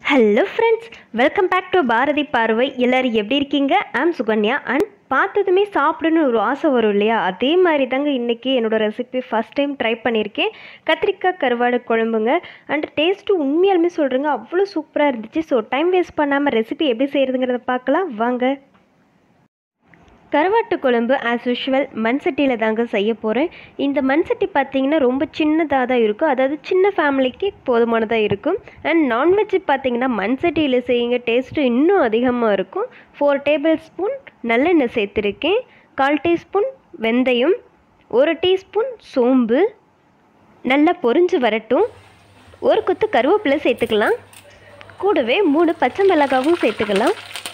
hello friends welcome back to Bharathi Paarvai எல்லோரும் எப்படி இருக்கீங்க ஆம் சுகன்யா அண்ட் பார்த்ததுமே சாப்பிடணும்னு ஒரு ஆசை வரும் இல்லையா அதே மாதிரி தாங்க இன்றைக்கி என்னோடய ரெசிபி ஃபஸ்ட் டைம் ட்ரை பண்ணியிருக்கேன் கத்திரிக்காய் கருவாடு குழம்புங்க அண்ட் டேஸ்ட்டு உண்மையாலுமே சொல்கிறேங்க அவ்வளோ சூப்பராக இருந்துச்சு ஸோ டைம் வேஸ்ட் பண்ணாமல் ரெசிபி எப்படி செய்கிறதுங்கிறத பார்க்கலாம் வாங்க கருவாட்டு குழம்பு ஆஸ் யூஷுவல் மண் சட்டியில் தாங்க செய்ய போகிறேன் இந்த மண் சட்டி பார்த்தீங்கன்னா ரொம்ப சின்னதாக தான் இருக்கும் அதாவது சின்ன ஃபேமிலிக்கு போதுமானதாக இருக்கும் அண்ட் நான்வெஜ் பார்த்தீங்கன்னா மண் சட்டியில் செய்யுங்க டேஸ்ட்டு இன்னும் அதிகமாக இருக்கும் ஃபோர் டேபிள் ஸ்பூன் நல்லெண்ணெய் சேர்த்துருக்கேன் கால் டீஸ்பூன் வெந்தயம் ஒரு டீஸ்பூன் சோம்பு நல்லா பொரிஞ்சு வரட்டும் ஒரு கொத்து கருவேப்பிலை சேர்த்துக்கலாம் கூடவே மூணு பச்சை மிளகாவும் சேர்த்துக்கலாம்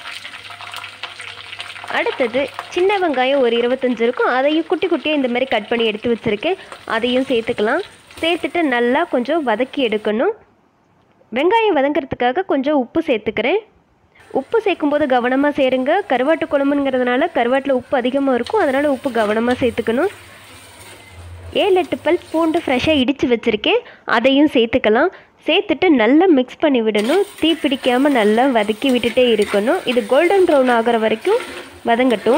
அடுத்தது சின்ன வெங்காயம் ஒரு இருபத்தஞ்சு இருக்கும் அதையும் குட்டி குட்டியாக இந்த மாதிரி கட் பண்ணி எடுத்து வச்சுருக்கேன் அதையும் சேர்த்துக்கலாம் சேர்த்துட்டு நல்லா கொஞ்சம் வதக்கி எடுக்கணும் வெங்காயம் வதங்கிறதுக்காக கொஞ்சம் உப்பு சேர்த்துக்கிறேன் உப்பு சேர்க்கும்போது கவனமாக சேருங்க கருவாட்டு குழம்புங்கிறதுனால கருவாட்டில் உப்பு அதிகமாக இருக்கும் அதனால் உப்பு கவனமாக சேர்த்துக்கணும் ஏழு எட்டு பல் பூண்டு ஃப்ரெஷ்ஷாக இடித்து வச்சுருக்கேன் அதையும் சேர்த்துக்கலாம் சேர்த்துட்டு நல்லா மிக்ஸ் பண்ணி விடணும் தீ பிடிக்காமல் நல்லா வதக்கி விட்டுட்டே இருக்கணும் இது கோல்டன் ப்ரௌன் ஆகிற வரைக்கும் வதங்கட்டும்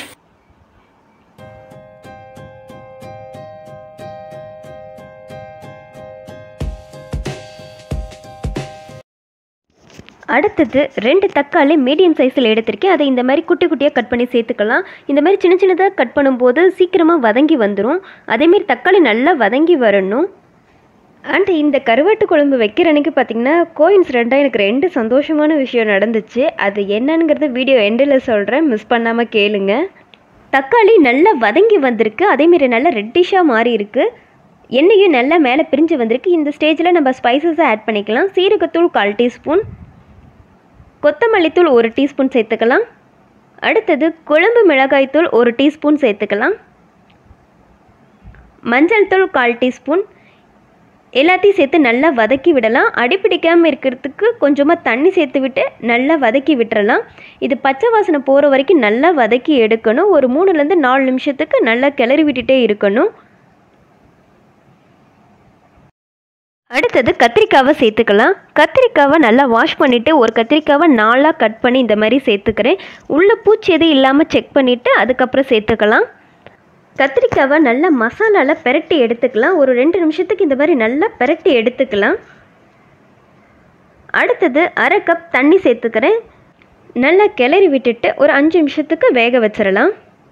அடுத்தது ரெண்டு தக்காளி மீடியம் சைஸில் எடுத்திருக்கேன் அதை இந்த மாதிரி குட்டி குட்டியாக கட் பண்ணி சேர்த்துக்கலாம் இந்த மாதிரி சின்ன சின்னதாக கட் பண்ணும்போது சீக்கிரமாக வதங்கி வந்துடும் அதேமாரி தக்காளி நல்லா வதங்கி வரணும் அண்ட் இந்த கருவாட்டு குழம்பு வைக்கிற அன்றைக்கி பார்த்தீங்கன்னா கோயின்சிடெண்ட்டாக எனக்கு ரெண்டு சந்தோஷமான விஷயம் நடந்துச்சு அது என்னங்கிறத வீடியோ எண்டில் சொல்கிறேன் மிஸ் பண்ணாமல் கேளுங்க தக்காளி நல்லா வதங்கி வந்திருக்கு அதேமாரி நல்லா ரெட்டிஷாக மாறி இருக்குது எண்ணெயும் நல்லா மேலே பிரிஞ்சு வந்திருக்கு இந்த ஸ்டேஜில் நம்ம ஸ்பைசஸை ஆட் பண்ணிக்கலாம் சீரகத்தூள் கால் டீஸ்பூன் கொத்தமல்லி தூள் ஒரு டீஸ்பூன் சேர்த்துக்கலாம் அடுத்தது குழம்பு மிளகாய்த்தூள் ஒரு டீஸ்பூன் சேர்த்துக்கலாம் மஞ்சள் தூள் கால் டீஸ்பூன் எல்லாத்தையும் சேர்த்து நல்லா வதக்கி விடலாம் அடிப்பிடிக்காமல் இருக்கிறதுக்கு கொஞ்சமாக தண்ணி சேர்த்து விட்டு நல்லா வதக்கி விட்டுறலாம் இது பச்சை வாசனை போகிற வரைக்கும் நல்லா வதக்கி எடுக்கணும் ஒரு மூணுலேருந்து நாலு நிமிஷத்துக்கு நல்லா கிளறி விட்டுட்டே இருக்கணும் அடுத்தது கத்திரிக்காவை சேர்த்துக்கலாம் கத்திரிக்காவை நல்லா வாஷ் பண்ணிவிட்டு ஒரு கத்திரிக்காவை நாலாக கட் பண்ணி இந்த மாதிரி சேர்த்துக்கிறேன் உள்ள பூச்சி எதுவும் இல்லாமல் செக் பண்ணிவிட்டு அதுக்கப்புறம் சேர்த்துக்கலாம் கத்திரிக்காவை நல்லா மசாலாவில் பெரட்டி எடுத்துக்கலாம் ஒரு ரெண்டு நிமிஷத்துக்கு இந்த மாதிரி நல்லா பெரட்டி எடுத்துக்கலாம் அடுத்தது அரை கப் தண்ணி சேர்த்துக்கிறேன் நல்லா கிளறி விட்டுட்டு ஒரு அஞ்சு நிமிஷத்துக்கு வேக வச்சிடலாம்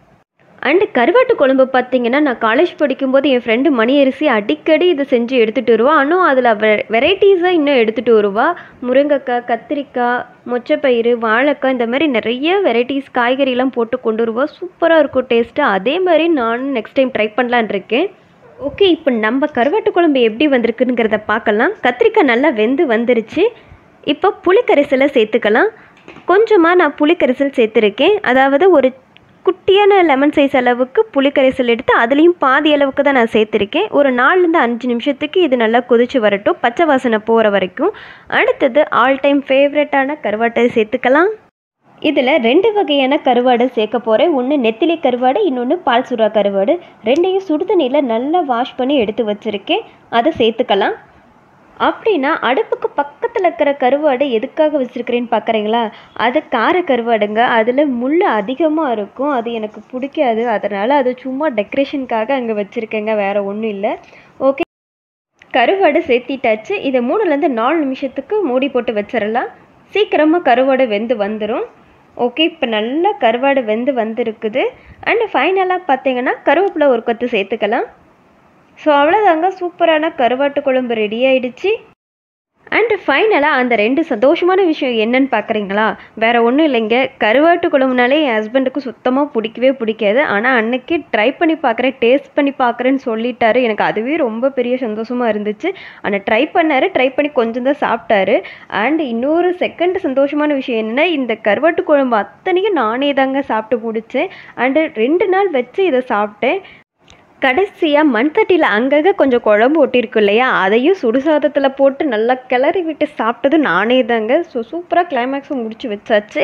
அண்டு கருவாட்டு குழம்பு பார்த்தீங்கன்னா நான் காலேஜ் படிக்கும்போது என் ஃப்ரெண்டு மணி அரிசி அடிக்கடி இதை செஞ்சு எடுத்துகிட்டு வருவா ஆனால் அதில் வெ வெரைட்டிஸாக இன்னும் எடுத்துகிட்டு வருவா முருங்கைக்காய் கத்திரிக்காய் மொச்சப்பயிறு வாழைக்காய் இந்த மாதிரி நிறைய வெரைட்டிஸ் காய்கறிலாம் போட்டு கொண்டு வருவா சூப்பராக இருக்கும் டேஸ்ட்டு அதே மாதிரி நானும் நெக்ஸ்ட் டைம் ட்ரை பண்ணலான் இருக்கேன் ஓகே இப்போ நம்ம கருவாட்டு குழம்பு எப்படி வந்திருக்குங்கிறத பார்க்கலாம் கத்திரிக்காய் நல்லா வெந்து வந்துருச்சு இப்போ புளிக்கரைசலை சேர்த்துக்கலாம் கொஞ்சமாக நான் புளிக்கரைசல் சேர்த்துருக்கேன் அதாவது ஒரு குட்டியான லெமன் சைஸ் அளவுக்கு புளிக்கரைசல் எடுத்து அதுலேயும் பாதி அளவுக்கு தான் நான் சேர்த்துருக்கேன் ஒரு நாலுலேருந்து அஞ்சு நிமிஷத்துக்கு இது நல்லா கொதிச்சு வரட்டும் பச்சை வாசனை போகிற வரைக்கும் அடுத்தது ஆல் டைம் ஃபேவரட்டான கருவாட்டை சேர்த்துக்கலாம் இதில் ரெண்டு வகையான கருவாடு சேர்க்க போகிறேன் ஒன்று நெத்திலி கருவாடு இன்னொன்று பால் சுறா கருவாடு ரெண்டையும் சுடுதண்ணியில் நல்லா வாஷ் பண்ணி எடுத்து வச்சுருக்கேன் அதை சேர்த்துக்கலாம் அப்படின்னா அடுப்புக்கு பக்கத்தில் இருக்கிற கருவாடு எதுக்காக வச்சுருக்கிறேன்னு பார்க்குறீங்களா அது கார கருவாடுங்க அதில் முள் அதிகமாக இருக்கும் அது எனக்கு பிடிக்காது அதனால் அது சும்மா டெக்கரேஷனுக்காக அங்கே வச்சுருக்கேங்க வேறு ஒன்றும் இல்லை ஓகே கருவாடு சேர்த்திட்டாச்சு இதை மூணுலேருந்து நாலு நிமிஷத்துக்கு மூடி போட்டு வச்சிடலாம் சீக்கிரமாக கருவாடு வெந்து வந்துடும் ஓகே இப்போ நல்லா கருவாடு வெந்து வந்திருக்குது அண்டு ஃபைனலாக பார்த்தீங்கன்னா கருவேப்பிலை ஒரு கொத்து சேர்த்துக்கலாம் ஸோ அவ்வளோதாங்க சூப்பரான கருவாட்டு குழம்பு ரெடி ஆயிடுச்சு அண்டு ஃபைனலாக அந்த ரெண்டு சந்தோஷமான விஷயம் என்னன்னு பார்க்குறீங்களா வேறு ஒன்றும் இல்லைங்க கருவாட்டு குழம்புனாலே என் ஹஸ்பண்டுக்கு சுத்தமாக பிடிக்கவே பிடிக்காது ஆனால் அன்னைக்கு ட்ரை பண்ணி பார்க்குறேன் டேஸ்ட் பண்ணி பார்க்குறேன்னு சொல்லிட்டாரு எனக்கு அதுவே ரொம்ப பெரிய சந்தோஷமாக இருந்துச்சு ஆனால் ட்ரை பண்ணார் ட்ரை பண்ணி கொஞ்சம் தான் சாப்பிட்டாரு அண்ட் இன்னொரு செகண்ட் சந்தோஷமான விஷயம் என்னென்னா இந்த கருவாட்டு குழம்பு அத்தனையும் நானே தாங்க சாப்பிட்டு பிடிச்சேன் அண்டு ரெண்டு நாள் வச்சு இதை சாப்பிட்டேன் கடைசியாக மண்தட்டியில் அங்கங்கே கொஞ்சம் குழம்பு ஒட்டியிருக்கும் இல்லையா அதையும் சுடுசாதத்தில் போட்டு நல்லா கிளறி விட்டு சாப்பிட்டது நானே தாங்க ஸோ சூப்பராக கிளைமேக்ஸும் முடிச்சு வச்சாச்சு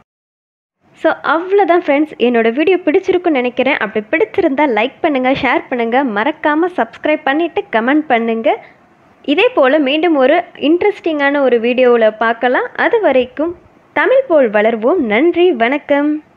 ஸோ அவ்வளோதான் ஃப்ரெண்ட்ஸ் என்னோடய வீடியோ பிடிச்சிருக்குன்னு நினைக்கிறேன் அப்படி பிடிச்சிருந்தா லைக் பண்ணுங்கள் ஷேர் பண்ணுங்கள் மறக்காமல் சப்ஸ்கிரைப் பண்ணிவிட்டு கமெண்ட் பண்ணுங்கள் இதே போல் மீண்டும் ஒரு இன்ட்ரெஸ்டிங்கான ஒரு வீடியோவில் பார்க்கலாம் அது வரைக்கும் தமிழ் போல் வளர்வோம் நன்றி வணக்கம்